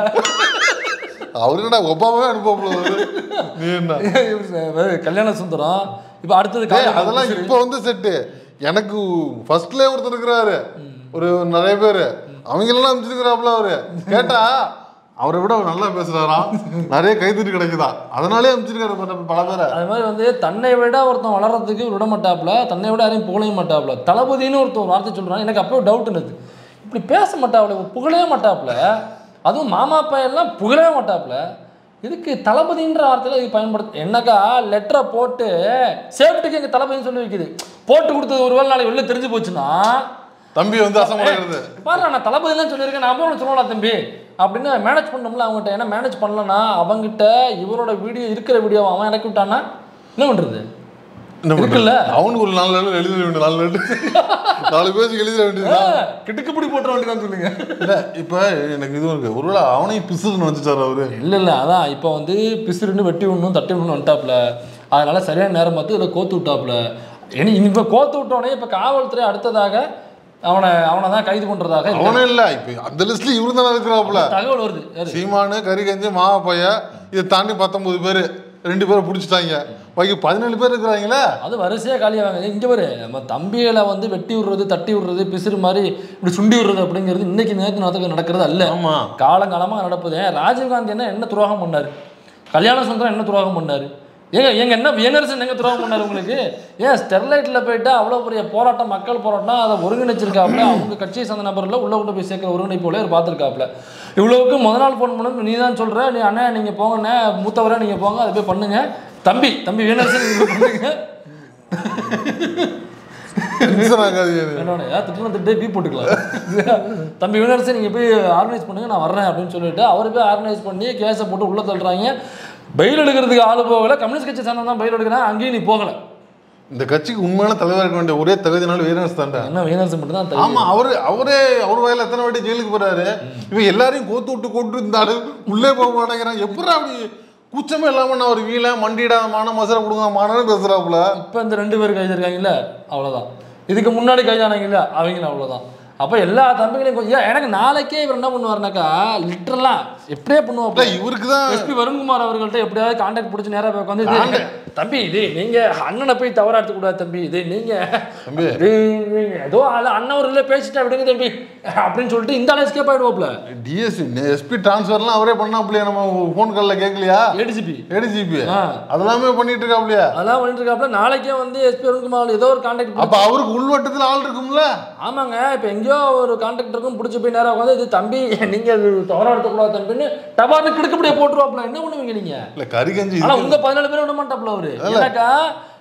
அவரு என்ன ஒபாமாவே அனுப்பாப்புல அவரு. நீ என்ன இவரு கல்யாண சுந்தரம் இப்போ அடுத்தது ஏய், காளி அதெல்லாம் மாதேஸ்வரி. இப்ப வந்து செட்டு எனக்கு ஃபர்ஸ்ட்லயே ஒருத்தர் இருக்கிறாரு ஒரு நிறைய பேர் அவங்க எல்லாம் அமைச்சிருக்கிறாப்புல அவரு கேட்டா அவரை விட அவர் நல்லா பேசுறாராம் நிறைய கைத்தறி கிடைக்குதா அதனாலே அமைச்சிருக்காரு பல- பல பேரை அது மாதிரி வந்து தன்னை விட ஒருத்தன் வளர்றதுக்கு விட மாட்டாப்புல தன்னை விட யாரையும் புகழையும் மாட்டாப்புல தளபதின்னு ஒருத்தன் ஒரு வார்த்தை சொல்றான் எனக்கு அப்போ டவுட் இருந்தது இப்படி பேச மாட்டாப்புல புகழவே மாட்டாப்புல அதுவும் மாமா பையன்லாம் புகழவே மாட்டாப்புல இதுக்கு தளபதின்ற வார்த்தையில இது பயன்படுத்த என்னக்கா லெட்டரை போட்டு சேஃப்டிக்கு எங்க தளபதின்னு சொல்லி வைக்குது போட்டு கொடுத்தது ஒரு வேளை நாளைக்கு வெளில தெரிஞ்சு போச்சுன்னா தம்பி வந்து அசமடைகிறது பாரு நான் தளபதிலாம் சொல்லியிருக்கேன் நான் போய் சொல்லலாம் தம்பி அப்படின்னு மேனேஜ் பண்ணோம்ல அவங்ககிட்ட ஏன்னா மேனேஜ் பண்ணலன்னா அவங்ககிட்ட இவரோட வீடியோ இருக்கிற வீடியோ அவன் இறக்கி விட்டான்னா என்ன பண்றது என்ன பண்றது? இருக்குல்ல? அவனுக்கு ஒரு நாலு நாள் எழுத வேண்டிய நாலு நாள் நாலு பேருக்கு எழுத வேண்டியதுதான் கிட்டுக்கு பிடி போட்டுற வேண்டியதான் சொல்லுங்க இல்ல இப்ப எனக்கு இதுவும் இருக்கு ஒருவேளை அவனையும் பிசுன்னு நினைச்சிட்டாரு அவரு இல்ல இல்ல அதான் இப்போ வந்து பிசுறுன்னு வெட்டி விடணும் தட்டி விடணும் வந்துட்டாப்புல அதனால சரியான நேரம் பார்த்து இதில் கோத்து விட்டாப்புல இனி இப்போ கோத்து விட்டோடனே இப்போ காவல்துறை அடுத்ததாக அவனை அவனை தான் கைது பண்றதாக இருக்கு. அவனும் இல்ல இப்ப அந்த லிஸ்ட்ல இவரு தானே இருக்கிறாப்புல தகவல் வருது யாரு? சீமானு கரிகஞ்சி மாவ பைய இதை தாண்டி பத்தொன்பது பேர் ரெண்டு பேரை பிடிச்சிட்டாங்க பாக்கி பதினேழு பேர் இருக்கிறாங்களே அது வரிசையாக காலியாவாங்க இங்கே பாரு நம்ம தம்பிகளை வந்து வெட்டி விடுறது தட்டி விடுறது பிசுறு மாதிரி இப்படி சுண்டி விடுறது அப்படிங்கிறது இன்னைக்கு நேற்று நேரத்துக்கு நடக்கிறது அல்ல ஆமா காலங்காலமாக நடப்பது ஏன் ராஜீவ்காந்தி என்ன என்ன துரோகம் பண்ணார் கல்யாண சுந்தரம் என்ன துரோகம் பண்ணார் ஏங்க எங்க என்ன வியனரசன் எங்க துரோகம் பண்ணார் உங்களுக்கு ஏன் ஸ்டெர்லைட்டில் போயிட்டு அவ்வளோ பெரிய போராட்டம் மக்கள் போராட்டம் அதை ஒருங்கிணைச்சிருக்காப்புல அவங்க கட்சியை சேர்ந்த நபரில் உள்ள கொண்டு போய் சேர்க்கிற ஒருங்கிணைப்போல அவர் பார்த்துருக்காப்புல இவ்வளவுக்கு முத நாள் ஃபோன் பண்ணு நீ தான் சொல்ற நீ அண்ணா நீங்கள் போங்கண்ணே மூத்தவரே நீங்கள் போங்க அதை போய் பண்ணுங்க தம்பி தம்பி வியனரசன் நீங்க போய் பண்ணுங்க டென்ஷன் ஆகாதீங்க என்னோட ஏதாவது திட்டம் திட்டே பீ போட்டுக்கலாம் தம்பி வினர்ஸை நீங்கள் போய் ஆர்கனைஸ் பண்ணுங்க நான் வர்றேன் அப்படின்னு சொல்லிட்டு அவர் போய் ஆர்கனைஸ் பண்ணி கேஸை போட்டு உள்ள தள்ளுறாங்க பெயில் எடுக்கிறதுக்கு ஆள் போகல கம்யூனிஸ்ட் கட்சி சேர்ந்தவன் தான் பெயில் எடுக்கிறேன் அங்கேயும் நீ போகல இந்த கட்சிக்கு உண்மையான தலைவர் இருக்க வேண்டிய ஒரே தகுதினால வீரன்ஸ் தாண்டா என்ன வீனர்ஸ் மட்டும் தான் தெரியும். ஆமா அவரு அவரே அவர் வயல எத்தனை வாட்டி ஜெயிலுக்கு போறாரு இவன் எல்லாரையும் கோத்து விட்டு கொண்டு இருந்தாரு உள்ளே போக மாட்டேங்கிறான் எப்படி அப்படி கூச்சமே இல்லாம நான் ஒரு வீல மண்டிடா மான மசரா கொடுங்க மானன்னு பேசுறாப்புல இப்போ இந்த ரெண்டு பேர் கைது இருக்காங்கல்ல அவ்வளோதான் இதுக்கு முன்னாடி கைதானாங்கல்ல அவங்களும் அவ்வளோதான் அப்போ எல்லா தம்பிகளையும் கொஞ்சம் ஏன் எனக்கு நாளைக்கே இவர் என்ன பண்ணுவாருனாக்கா லிட்டரலாக எப்படியே இல்ல பண்ணுவாப்ல இவருக்கு தான் எஸ்பி வருண்குமார் அவர்கள்ட்ட எப்படியாவது கான்டாக்ட் பிடிச்சி நேரா போய் உட்காந்து இது தம்பி இது நீங்க அண்ணனை போய் தவறா எடுத்துக்கூடாது தம்பி இது நீங்க தம்பி. இது நீங்க ஏதோ ஆளு- அண்ணன் ஒரு பேசிட்டா விடுங்க தம்பி அப்படின்னு சொல்லிட்டு இந்த ஆள் எஸ்கேப் ஆயிடுவாப்ல டிஎஸ்சி எஸ்பி டிரான்ஸ்ஃபர்லாம் அவரே பண்ணாப்லையா நம்ம ஃபோன் காலில் கேட்கலையா ஏடிசிபி ஏடிஜிபி ஆ. அதெல்லாமே பண்ணிட்டு இருக்காப்லையா அதெல்லாம் பண்ணிட்டு இருக்காப்ல நாளைக்கே வந்து எஸ்பி வருண்குமார் ஏதோ ஒரு கான்டாக்ட் அப்ப அவருக்கு உள்வட்டத்துல ஆள் இருக்கும்ல ஆமாங்க இப்போ எங்கேயோ ஒரு கான்டாக்ட் இருக்கும் பிடிச்சி போய் நேரா உட்காந்து இது தம்பி நீங்க இது தவறா எடுத்துக்கூடாது தம்பின்னு டபார்னு கிடுக்கப்படியே போட்டுருவாப்ல என்ன பண்ணுவீங்க நீங்க இல்ல கரிகஞ்சி ஆனா உங்க பதினாலு பேர் விட மாட்டாப்ல அவரு ஏன்னாக்கா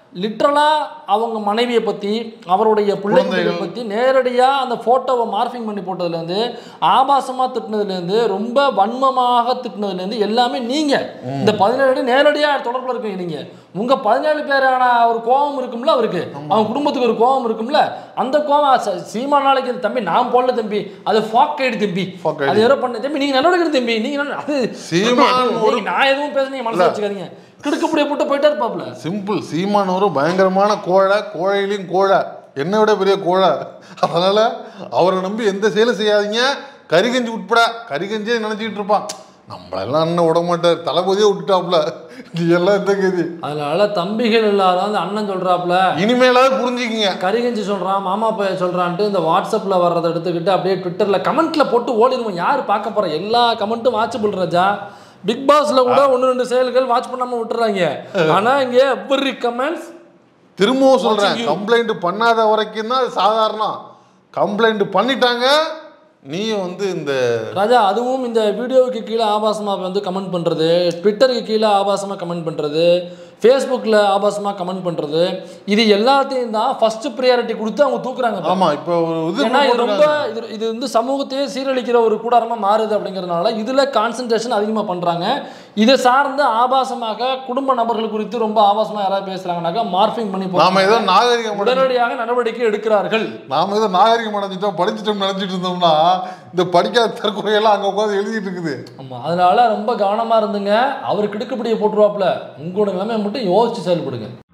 லிட்ரலாக அவங்க மனைவியை பற்றி அவருடைய பிள்ளைங்களை குழந்தைகள். பற்றி நேரடியாக அந்த ஃபோட்டோவை மார்ஃபிங் பண்ணி போட்டதுலேருந்து ஆபாசமாக திட்டினதுலேருந்து ரொம்ப வன்மமாக திட்டினதுலேருந்து எல்லாமே நீங்கள் இந்த பதினேழு அடி நேரடியாக தொடர்பில் இருக்கீங்க நீங்கள் உங்கள் பதினேழு பேரான ஒரு கோபம் இருக்கும்ல அவருக்கு அவங்க குடும்பத்துக்கு ஒரு கோபம் இருக்கும்ல அந்த கோபம் ச- சீமா நாளைக்கு தம்பி நான் போடல தம்பி அது ஃபாக் ஆயிடு தம்பி Fuck அது யாரோ பண்ண தம்பி நீங்கள் நடவடிக்கை எடுங்க தம்பி நீங்கள் அது சீமான் ஒரு- நீங்க- நான் எதுவும் பேச நீங்க மனசு வச்சுக்காதீங்க கிடுக்குப்படியே போட்டு போயிட்டே இருப்பாப்ல சிம்பிள் சீமான் ஒரு பயங்கரமான கோழை கோழையிலையும் கோழை என்னை விட பெரிய கோழை அதனால அவரை நம்பி எந்த செயலும் செய்யாதீங்க கரிகஞ்சி உட்பட கரிகஞ்சே நினைச்சிட்டு இருப்பான் நம்மளெல்லாம் அண்ணன் விட மாட்டார் தளபதியே விட்டுட்டாப்ல நீ எல்லாம் எந்த கதி அதனால தம்பிகள் எல்லாரும் அந்த அண்ணன் சொல்றாப்ல இனிமேலாவது புரிஞ்சுக்கிங்க கரிகஞ்சி சொல்றான் மாமா பைய சொல்றான்ட்டு இந்த வாட்ஸ்அப்ல வர்றதை எடுத்துக்கிட்டு அப்படியே ட்விட்டர்ல கமெண்ட்ல போட்டு ஓடிடுவோம் யார் பார்க்க போற எல்லா கமெண்ட்டும் வாட்சபிள் ராஜா பிக் பாஸ்ல கூட ஒன்று ரெண்டு செயல்கள் வாட்ச் பண்ணாம விட்டுறாங்க ஆனா இங்க எவ்ரி கமெண்ட்ஸ் திரும்பவும் சொல்றேன் கம்ப்ளைண்ட் பண்ணாத வரைக்கும் தான் அது சாதாரணம் கம்ப்ளைண்ட் பண்ணிட்டாங்க நீயும் வந்து இந்த ராஜா அதுவும் இந்த வீடியோவுக்கு கீழே ஆபாசமாக வந்து கமெண்ட் பண்ணுறது ட்விட்டருக்கு கீழே ஆபாசமாக கமெண்ட் பண்ணுறது ஃபேஸ்புக்கில் ஆபாசமாக கமெண்ட் பண்ணுறது இது எல்லாத்தையும் தான் ஃபர்ஸ்ட் ப்ரியாரிட்டி கொடுத்து அவங்க தூக்குறாங்க இப்ப. ஆமா இப்போ ஒரு இது ஏன்னா இது ரொம்ப போட்டிருக்காங்க. இது இது வந்து சமூகத்தையே சீரழிக்கிற ஒரு கூடாரமாக மாறுது அப்படிங்கிறதுனால இதில் கான்சன்ட்ரேஷன் அதிகமாக பண்ணுறாங்க இதை சார்ந்து ஆபாசமாக குடும்ப நபர்கள் குறித்து ரொம்ப ஆபாசமாக யாராவது பேசுகிறாங்கனாக்கா மார்பிங் பண்ணி நாம போடுறாங்க. ஏதோ நாகரிகம் அடைஞ்சு- உடனடியாக நடவடிக்கை எடுக்கிறார்கள் நாம ஏதோ நாகரிகம் அடைஞ்சிட்டோம் படிச்சிட்டோம் நினைச்சிட்டு இருந்தோம்னா இந்த படிக்காத தற்கொலையெல்லாம் அங்க உட்காந்து எழுதிட்டு இருக்குது ஆமாம் அதனால ரொம்ப கவனமாக இருந்துங்க அவர் கிடுக்குப்படியை போட்டுருவாப்புல உங்களோட நிலைமையை மட்டும் யோசிச்சு செயல்படுங்க